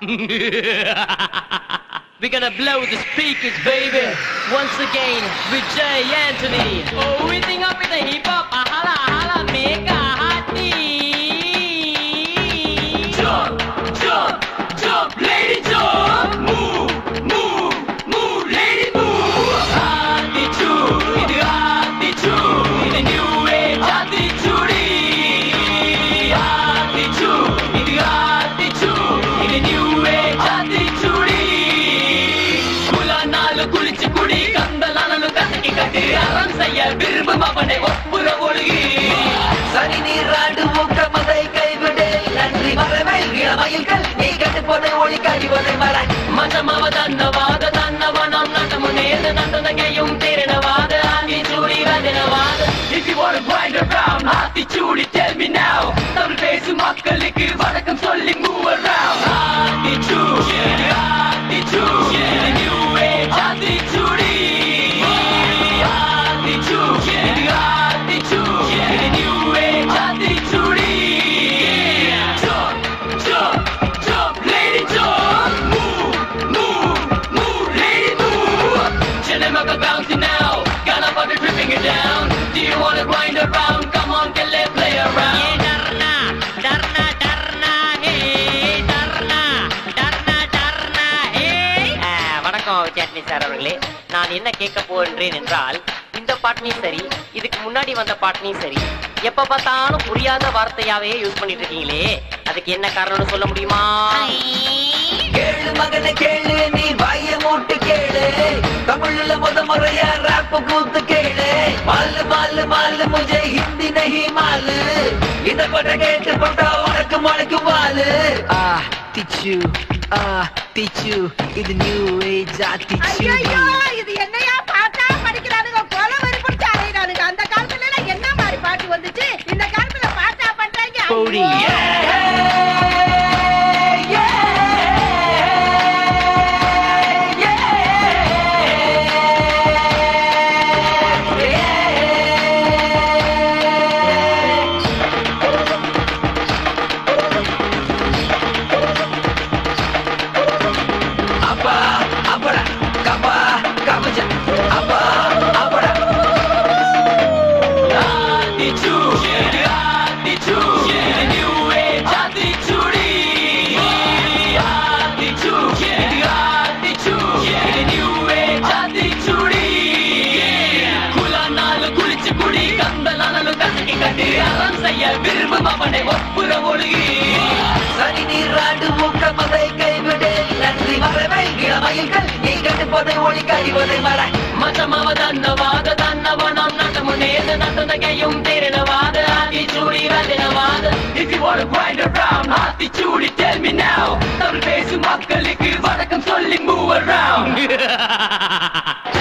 We're gonna blow the speakers, baby. Once again with Jay Anthony. Oh, we think up with the hip hop. Ahala, ahala, mega hotty. Jump, jump, jump, lady, jump. Move, move, move, lady, move. Attitude, இது attitude. இது new age attitude. Attitude, இது attitude. இது new age attitude. குலானாலும் குளிச்சு குடி கந்தலானாலும் கசக்கி கட்டி அறம் செய்ய விரும்பும் அவனை ஒப்புற ஒழுகி சனி நீராண்டு ஊக்கமதை கைவிடு நன்றி மரமை இளமயில்கள் நீ கட்டு போதை ஒளி கழிவதை மர மஞ்சமாவ தன்னவாத தன்னவனம் நட்டமுனேது நட்டனகையும் திரணவாத Aathichoodi வந்தனவாத If you wanna grind around Aathichoodi tell me now Tamil பேசும் மக்களுக்கு வணக்கம் சொல்லி move around Aathichoodi Aathichoodi new age Aathichoodi Aathichoodi Aathichoodi new age Aathichoodi Jump, jump, jump, lady jump Move, move, move, lady move Chillin' up and bouncing now Got up on the dripping it down Do you wanna grind around? Come on, get let play around டர்னா டர்னா டர்னா ஹே டர்னா டர்னா டர்னா ஹே வணக்கம் வித்யாத்மி sir அவர்களே நான் என்ன கேட்க போகின்றேன் என்றால் இந்த பாட்டினையும் சரி இதுக்கு முன்னாடி வந்த பாட்டினையும் சரி எப்ப பார்த்தாலும் புரியாத வார்த்தையாவே யூஸ் பண்ணிட்டு இருக்கீங்களே அதுக்கு என்ன காரணம்னு சொல்ல முடியுமா கேளு மகனை கேளு நீ வாய மூட்டு கேளு தமிழ்ல முத முறையா ராப் கூத்து கேளு மாலு மாலு மாலு முझे ஹிந்தி நஹி மாலு இத பட்ட கேட்டு போட்டா உனக்கு முளைக்கும் வாலு ஆ திச்சு ஆ திச்சு இது நியூ ஏஜ் ஆ திச்சு ஐயோ இது என்னையா பாட்டா படிக்கிறானுங்க கொலை வெறி பிடிச்சு அலையிறானுங்க அந்த காலத்துல எல்லாம் என்ன மாதிரி பாட்டு வந்துச்சு இந்த காலத்துல பாட்டா பண்றாங்க போடி. ஐயோ. அப்பா அப்படா கப்பா கபஜா அப்பா அப்படா Attitude, attitude, new age attitude Attitude, attitude, new age attitude குலானாலும் குளிச்சு குடி கந்தலானாலும் கசக்கி கட்டி அறம் செய்ய விரும்பும் அவனை ஒப்புற ஒழுகி சனி நீராண்டு ஊக்கமதை கைவிடு நன்றி மரமை இளமயில்கள் நீ கட்டு போதை ஒளி கழிவதை மர மச்சமாவ தன்னவாத தன்னவனம் நட்டமுனேது நட்டனகையும் திரணவாத Aathichoodi வந்தனவாத If you wanna grind around Aathichoodi tell me now Tamil பேசும் மக்களுக்கு வணக்கம் சொல்லி move around